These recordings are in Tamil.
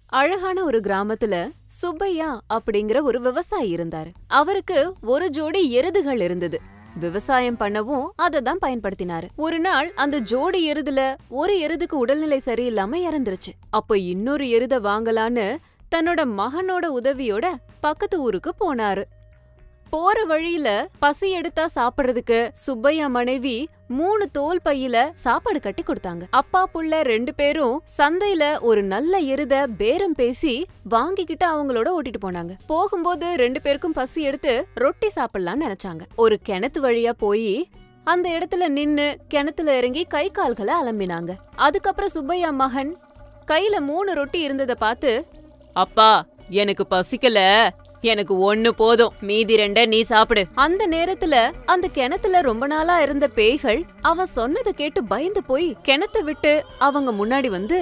அழகான ஒரு கிராமத்துல சுப்பையா அப்படிங்கிற ஒரு விவசாயி இருந்தாரு அவருக்கு ஒரு ஜோடி எருதுகள் இருந்தது விவசாயம் பண்ணவும் அதை தான் பயன்படுத்தினாரு ஒரு நாள் அந்த ஜோடி எருதுல ஒரு எருதுக்கு உடல்நிலை சரியில்லாம இறந்துருச்சு அப்போ இன்னொரு எருத வாங்கலான்னு தன்னோட மகனோட உதவியோட பக்கத்து ஊருக்கு போனாரு போற வழியில பசி எடுத்தா சாப்பிடுறதுக்கு சுப்பையா மனைவி மூணு தோல் பையில சாப்பாடு கட்டி கொடுத்தாங்க அப்பா புள்ள ரெண்டு பேரும் சந்தையில ஒரு நல்ல எருத பேரம் பேசி வாங்கிக்கிட்டு அவங்களோட ஓட்டிட்டு போனாங்க போகும்போது ரெண்டு பேருக்கும் பசி எடுத்து ரொட்டி சாப்பிடலாம்னு நினைச்சாங்க ஒரு கிணத்து வழியா போய் அந்த இடத்துல நின்னு கிணத்துல இறங்கி கை கால்களை அலம்பினாங்க அதுக்கப்புறம் சுப்பையா மகன் கையில மூணு ரொட்டி இருந்தத பார்த்து அப்பா எனக்கு பசிக்கல எனக்கு ஒண்ணு போதும் மீதி ரெண்ட நீ சாப்பிடு அந்த நேரத்துல அந்த கிணத்துல ரொம்ப நாளா இருந்த பேய்கள் அவன் சொன்னதை கேட்டு பயந்து போய் கிணத்த விட்டு அவங்க முன்னாடி வந்து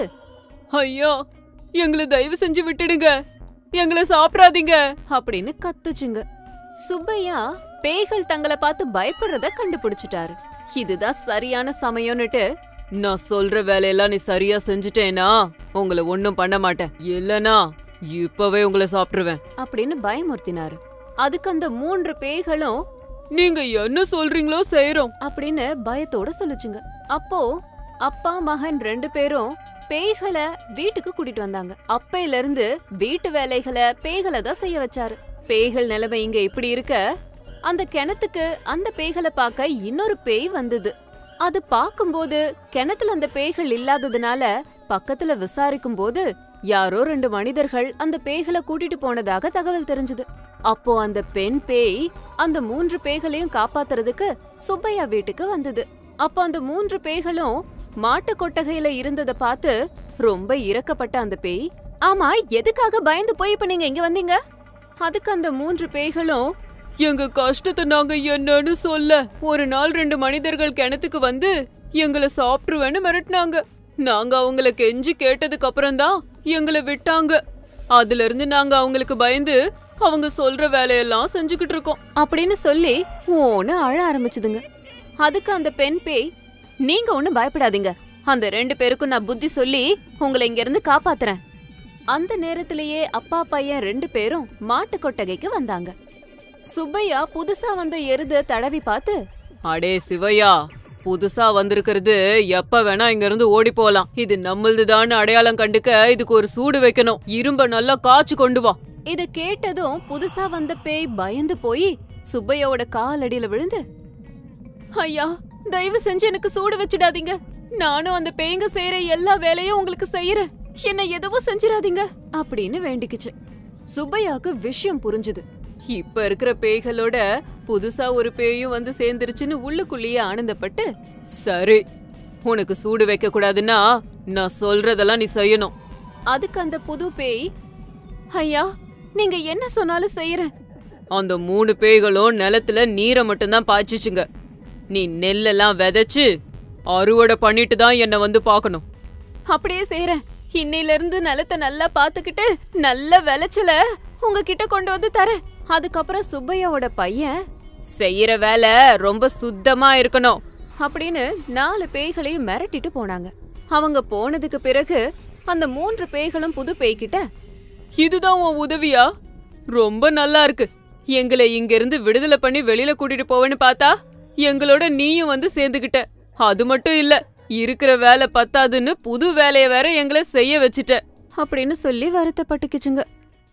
ஐயோ எங்களை தயவு செஞ்சு விட்டுடுங்க எங்களை சாப்பிடாதீங்க அப்படின்னு கத்துச்சுங்க சுப்பையா பேய்கள் தங்களை பார்த்து பயப்படுறத கண்டுபிடிச்சிட்டாரு இதுதான் சரியான சமயம்னுட்டு நான் சொல்ற வேலையெல்லாம் நீ சரியா செஞ்சுட்டேனா உங்களை ஒண்ணும் பண்ண மாட்டேன் இல்லனா இப்பவே உங்களை சாப்பிட்டுருவேன் அப்படின்னு பயமுறுத்தினாரு அதுக்கு அந்த மூன்று பேய்களும் நீங்க என்ன சொல்றீங்களோ செய்யறோம் அப்படின்னு பயத்தோட சொல்லுச்சுங்க அப்போ அப்பா மகன் ரெண்டு பேரும் பேய்களை வீட்டுக்கு கூட்டிட்டு வந்தாங்க அப்பையில இருந்து வீட்டு வேலைகளை பேய்களை தான் செய்ய வச்சாரு பேய்கள் நிலைமை இங்க இப்படி இருக்க அந்த கிணத்துக்கு அந்த பேய்களை பார்க்க இன்னொரு பேய் வந்தது அது பார்க்கும்போது கிணத்துல அந்த பேய்கள் இல்லாததுனால பக்கத்துல விசாரிக்கும் போது யாரோ ரெண்டு மனிதர்கள் அந்த பேய்களை கூட்டிட்டு போனதாக தகவல் தெரிஞ்சது அப்போ அந்த பெண் பேய் அந்த மூன்று பேய்களையும் காப்பாத்துறதுக்கு சுப்பையா வீட்டுக்கு வந்தது அப்போ அந்த மூன்று பேய்களும் மாட்டு கொட்டகையில இருந்தத பார்த்து ரொம்ப இரக்கப்பட்ட அந்த பேய் ஆமா எதுக்காக பயந்து போய் இப்ப நீங்க இங்க வந்தீங்க அதுக்கு அந்த மூன்று பேய்களும் எங்க கஷ்டத்தை நாங்க என்னன்னு சொல்ல ஒரு நாள் ரெண்டு மனிதர்கள் கிணத்துக்கு வந்து எங்களை சாப்பிட்டுருவேன்னு மிரட்டினாங்க நாங்க அவங்கள கெஞ்சி கேட்டதுக்கு அப்புறம் தான் எங்களை விட்டாங்க அதுல இருந்து நாங்க அவங்களுக்கு பயந்து அவங்க சொல்ற வேலையெல்லாம் செஞ்சுக்கிட்டு இருக்கோம் அப்படின்னு சொல்லி ஓன்னு அழ ஆரம்பிச்சுதுங்க அதுக்கு அந்த பெண் பேய் நீங்க ஒண்ணும் பயப்படாதீங்க அந்த ரெண்டு பேருக்கும் நான் புத்தி சொல்லி உங்களை இங்க இருந்து காப்பாத்துறேன் அந்த நேரத்திலேயே அப்பா பையன் ரெண்டு பேரும் மாட்டு கொட்டகைக்கு வந்தாங்க சுப்பையா புதுசா வந்த எருத தடவி பார்த்து அடே சிவையா புதுசா வந்திருக்கிறது எப்ப வேணா இங்க இருந்து ஓடி போலாம் இது நம்மளுதுதான் அடையாளம் கண்டுக்க இதுக்கு ஒரு சூடு வைக்கணும் இரும்ப நல்லா காய்ச்சி கொண்டு வா இத கேட்டதும் புதுசா வந்த பேய் பயந்து போய் சுப்பையாவோட காலடியில விழுந்து ஐயா தயவு செஞ்சு எனக்கு சூடு வச்சிடாதீங்க நானும் அந்த பேய்ங்க செய்யற எல்லா வேலையும் உங்களுக்கு செய்யறேன் என்ன எதுவும் செஞ்சிடாதீங்க அப்படின்னு வேண்டிக்குச்சு சுப்பையாக்கு விஷயம் புரிஞ்சுது இப்ப இருக்கிற பேய்களோட புதுசா ஒரு பேயும் வந்து சேர்ந்துருச்சுன்னு உள்ளுக்குள்ளேயே ஆனந்தப்பட்டு சரி உனக்கு சூடு வைக்க கூடாதுன்னா நான் சொல்றதெல்லாம் நீ செய்யணும் அதுக்கு அந்த புது பேய் ஐயா நீங்க என்ன சொன்னாலும் செய்யறேன் அந்த மூணு பேய்களும் நிலத்துல நீரை மட்டும்தான் பாய்ச்சிச்சுங்க நீ நெல்லெல்லாம் விதைச்சு அறுவடை பண்ணிட்டு தான் என்ன வந்து பார்க்கணும் அப்படியே செய்யறேன் இன்னையில இருந்து நிலத்தை நல்லா பாத்துக்கிட்டு நல்ல விளைச்சல உங்ககிட்ட கொண்டு வந்து தரேன் அதுக்கப்புறம் சுப்பையாவோட பையன் செய்யற வேலை ரொம்ப சுத்தமா இருக்கணும் அப்படின்னு நாலு பேய்களையும் மிரட்டிட்டு போனாங்க அவங்க போனதுக்கு பிறகு அந்த மூன்று பேய்களும் புது பேய்கிட்ட இதுதான் உன் உதவியா ரொம்ப நல்லா இருக்கு எங்களை இங்க இருந்து விடுதலை பண்ணி வெளியில கூட்டிட்டு போவேன்னு பார்த்தா எங்களோட நீயும் வந்து சேர்ந்துகிட்ட அது மட்டும் இல்ல இருக்கிற வேலை பத்தாதுன்னு புது வேலைய வேற எங்களை செய்ய வச்சுட்ட அப்படின்னு சொல்லி வருத்தப்பட்டுக்கிச்சுங்க